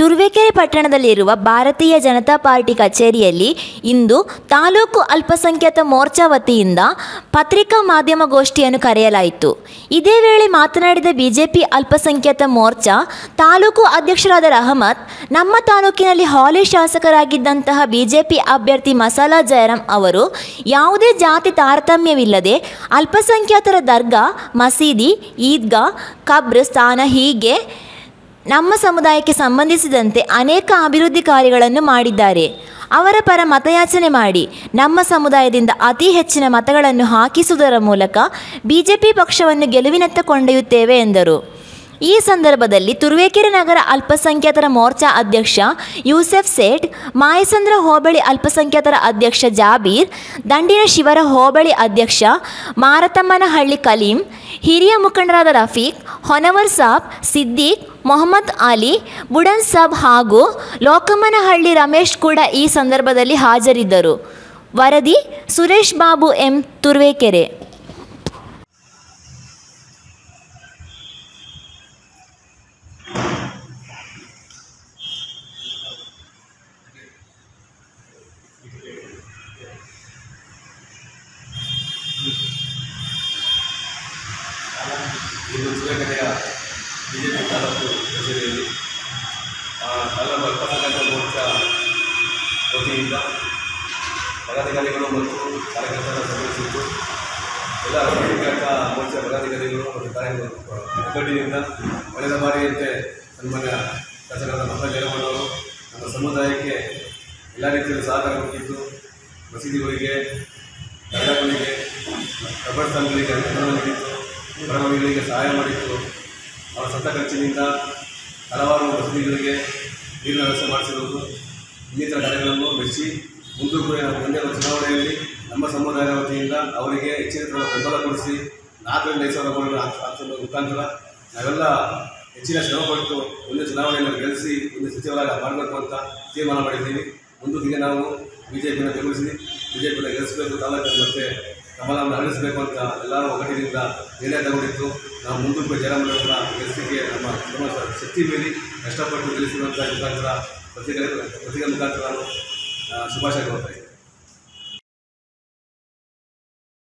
ತುರುವೇಕೆರೆ ಪಟ್ಟಣದಲ್ಲಿರುವ ಭಾರತೀಯ ಜನತಾ ಪಾರ್ಟಿ ಕಚೇರಿಯಲ್ಲಿ ಇಂದು ತಾಲೂಕು ಅಲ್ಪಸಂಖ್ಯಾತ ಮೋರ್ಚಾ ವತಿಯಿಂದ ಪತ್ರಿಕಾ ಮಾಧ್ಯಮಗೋಷ್ಠಿಯನ್ನು ಕರೆಯಲಾಯಿತು ಇದೇ ವೇಳೆ ಮಾತನಾಡಿದ ಬಿಜೆಪಿ ಅಲ್ಪಸಂಖ್ಯಾತ ಮೋರ್ಚಾ ತಾಲೂಕು ಅಧ್ಯಕ್ಷರಾದ ರಹಮತ್ ನಮ್ಮ ತಾಲೂಕಿನಲ್ಲಿ ಹಾಲಿ ಶಾಸಕರಾಗಿದ್ದಂತಹ ಬಿಜೆಪಿ ಅಭ್ಯರ್ಥಿ ಮಸಾಲಾ ಜಯರಾಮ್ ಅವರು ಯಾವುದೇ ಜಾತಿ ತಾರತಮ್ಯವಿಲ್ಲದೆ ಅಲ್ಪಸಂಖ್ಯಾತರ ದರ್ಗಾ ಮಸೀದಿ ಈದ್ಗಾ ಕಬ್ರಸ್ಥಾನ ಹೀಗೆ ನಮ್ಮ ಸಮುದಾಯಕ್ಕೆ ಸಂಬಂಧಿಸಿದಂತೆ ಅನೇಕ ಅಭಿವೃದ್ಧಿ ಕಾರ್ಯಗಳನ್ನು ಮಾಡಿದ್ದಾರೆ ಅವರ ಪರ ಮತಯಾಚನೆ ಮಾಡಿ ನಮ್ಮ ಸಮುದಾಯದಿಂದ ಅತಿ ಹೆಚ್ಚಿನ ಮತಗಳನ್ನು ಹಾಕಿಸುವುದರ ಮೂಲಕ ಬಿಜೆಪಿ ಪಕ್ಷವನ್ನು ಗೆಲುವಿನತ್ತ ಕೊಂಡೊಯ್ಯುತ್ತೇವೆ ಎಂದರು ಈ ಸಂದರ್ಭದಲ್ಲಿ ತುರುವೇಕೆರೆ ನಗರ ಅಲ್ಪಸಂಖ್ಯಾತರ ಮೋರ್ಚಾ ಅಧ್ಯಕ್ಷ ಯೂಸೆಫ್ ಸೇಠ್ ಮಾಯಸಂದ್ರ ಹೋಬಳಿ ಅಲ್ಪಸಂಖ್ಯಾತರ ಅಧ್ಯಕ್ಷ ಜಾಬೀರ್ ದಂಡಿನ ಶಿವರ ಹೋಬಳಿ ಅಧ್ಯಕ್ಷ ಮಾರತಮ್ಮನಹಳ್ಳಿ ಕಲೀಂ ಹಿರಿಯ ಮುಖಂಡರಾದ ರಫೀಕ್ ಹೊನವರ್ ಸಾಬ್ ಸಿದ್ದೀಕ್ ಮೊಹಮ್ಮದ್ ಅಲಿ ಬುಡನ್ ಸಾಬ್ ಹಾಗೂ ಲೋಕಮ್ಮನಹಳ್ಳಿ ರಮೇಶ್ ಕೂಡ ಈ ಸಂದರ್ಭದಲ್ಲಿ ಹಾಜರಿದ್ದರು ವರದಿ ಸುರೇಶ್ ಬಾಬು ಎಂ ತುರುವೇಕೆರೆ ಇದು ಸೂರ್ಯಕತೆಯ ಬಿಜೆಪಿ ತಾಲೂಕು ಕಚೇರಿಯಲ್ಲಿ ಆ, ತಾಲೂಕು ಅಲ್ಪಸಂಖ್ಯಾತ ಮೋರ್ಚಾ ವತಿಯಿಂದ ಪದಾಧಿಕಾರಿಗಳು ಮತ್ತು ಕಾರ್ಯಕರ್ತರ ಸಭೆಯಿದ್ದು ಎಲ್ಲ ಅಲ್ಪಸಂಖ್ಯಾತ ಮೋರ್ಚಾ ಪದಾಧಿಕಾರಿಗಳು ಮತ್ತು ಕಾರ್ಯಕರ್ತರು ಒಗ್ಗಟ್ಟಿನಿಂದ ಕಳೆದ ಬಾರಿಯಂತೆ ಸನ್ಮಾನ್ಯ ಶಾಸಕರಾದ ಮತ ಜಯರಾಮಣ್ಣವರು ನಮ್ಮ ಸಮುದಾಯಕ್ಕೆ ಎಲ್ಲ ರೀತಿಯಲ್ಲಿ ಸಹಕಾರ ಕೊಟ್ಟಿದ್ದು ಮಸೀದಿಗಳಿಗೆ ದರ್ಗಾಗಳಿಗೆ ಕಬ್ರಸ್ಥಾನಗಳಿಗೆ ಅನುದಾನ ನೀಡಿತ್ತು ಬಡವರಿಗೆ ಸಹಾಯ ಮಾಡಿತ್ತು ಅವರ ಸ್ವಂತ ಖರ್ಚಿನಿಂದ ಹಲವಾರು ಮಸೀದಿಗಳಿಗೆ ನೀರಿನ ವ್ಯವಸ್ಥೆ ಮಾಡಿಸಿರುವುದು ಇನ್ನಿತರ ಕಾರ್ಯಗಳನ್ನು ಮೆಚ್ಚಿ ಮುಂದೂ ಕೂಡ ಮುಂದಿನ ಚುನಾವಣೆಯಲ್ಲಿ ನಮ್ಮ ಸಮುದಾಯದ ವತಿಯಿಂದ ಅವರಿಗೆ ಹೆಚ್ಚಿನ ಥರದ ಬೆಂಬಲ ಕೊಡಿಸಿ ನಾಲ್ಕರಿಂದ ಐದು ಸಾವಿರ ಕೋಟಿ ಹಾಕಿಸುವ ಮುಖಾಂತರ ನಾವೆಲ್ಲ ಹೆಚ್ಚಿನ ಶ್ರಮಪಟ್ಟು ಮುಂದಿನ ಚುನಾವಣೆಯನ್ನು ಗೆಲ್ಲಿಸಿ ಮುಂದೆ ಸಚಿವರಾಗ ಮಾಡಬೇಕು ಅಂತ ತೀರ್ಮಾನ ಮಾಡಿದ್ದೀವಿ ಮುಂದಕ್ಕೆ ನಾವು ಬಿ ಜೆ ಪಿನ ಬೆಂಬಲಿಸಿ ಬಿ ಜೆ ಪಿನ ಗೆಲ್ಲಿಸಬೇಕು ತಾಲೂಕನ್ನು ಮತ್ತೆ ಕಮಲವನ್ನು ಅರಳಿಸಬೇಕು ಅಂತ ಎಲ್ಲರೂ ಒಗ್ಗಟ್ಟಿನಿಂದ ನಿರ್ಣಯ ತಗೊಂಡಿದ್ದು ನಾವು ಮುಂದಕ್ಕೆ ಜಯರಾಮನವರನ್ನ ಗೆಲ್ಲಿಸಲಿಕ್ಕೆ ನಮ್ಮ ನಮ್ಮ ಶಕ್ತಿ ಮೀರಿ ಕಷ್ಟಪಟ್ಟು ಗೆಲ್ಲಿಸಿರುವಂಥ ಮುಖಾಂತರ ಪತ್ರಿಕೆ ಪತ್ರಿಕೆ ಮುಖಾಂತರ ನಾನು ಆ, ಶುಭಾಶಯ ಕೋರ್ತಾ ಇದ್ದೀನಿ